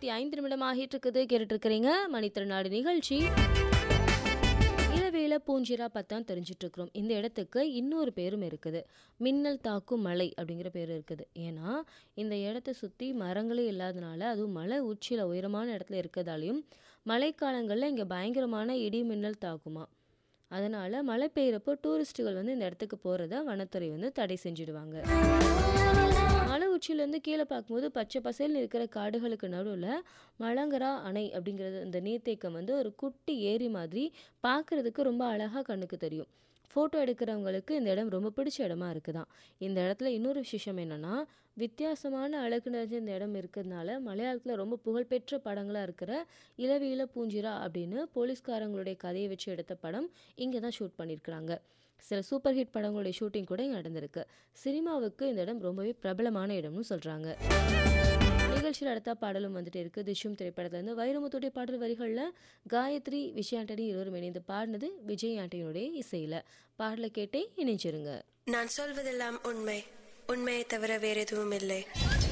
ஐந்து நிமிடம் ஆகிட்டு இருக்குது கேட்டுட்டு இருக்கிறீங்க மணித்திருநாடு நிகழ்ச்சி இளவேல பூஞ்சிரா பத்தான் தெரிஞ்சிட்டு இருக்கிறோம் இந்த இடத்துக்கு இன்னொரு பேரும் இருக்குது மின்னல் தாக்கும் மலை அப்படிங்கிற பேர் இருக்குது ஏன்னா இந்த இடத்த சுற்றி மரங்களே இல்லாதனால அதுவும் மலை உச்சியில் உயரமான இடத்துல இருக்கிறதாலையும் மழைக்காலங்களில் இங்கே பயங்கரமான இடி மின்னல் தாக்குமா அதனால் மழை பெய்கிறப்போ டூரிஸ்ட்டுகள் வந்து இந்த இடத்துக்கு போகிறத வனத்துறை வந்து தடை செஞ்சிடுவாங்க மலை உச்சியிலேருந்து கீழே பார்க்கும்போது பச்சை பசேல்னு இருக்கிற காடுகளுக்கு நடுவில் மலங்கரா அணை அப்படிங்கிறது இந்த நீர்த்தேக்கம் வந்து ஒரு குட்டி ஏரி மாதிரி பார்க்குறதுக்கு ரொம்ப அழகாக கண்ணுக்கு தெரியும் ஃபோட்டோ எடுக்கிறவங்களுக்கு இந்த இடம் ரொம்ப பிடிச்ச இடமா இருக்குதான் இந்த இடத்துல இன்னொரு விசேஷம் என்னென்னா வித்தியாசமான அழகு நிறைஞ்ச இந்த இடம் இருக்கிறதுனால மலையாளத்தில் ரொம்ப புகழ்பெற்ற படங்களாக இருக்கிற இளவீல பூஞ்சிரா அப்படின்னு போலீஸ்காரங்களுடைய கதையை வச்சு எடுத்த படம் இங்கே தான் ஷூட் பண்ணியிருக்கிறாங்க சில சூப்பர் ஹிட் படங்களுடைய ஷூட்டிங் கூட இங்கே நடந்திருக்கு சினிமாவுக்கு இந்த இடம் ரொம்பவே பிரபலமான இடம்னு சொல்கிறாங்க நிகழ்ச்சியில் அடுத்த பாடலும் வந்துட்டு இருக்கு திஷும் திரைப்படத்துலேருந்து வைரமுத்துடைய பாடல் வரிகளில் காயத்ரி விஜய் ஆண்டனி இருவரும் இணைந்து பாடினது விஜய் ஆண்டனியுடைய இசையில் பாடலை கேட்டே இணைஞ்சிருங்க நான் சொல்வதெல்லாம் உண்மை உண்மையை தவிர வேற எதுவும் இல்லை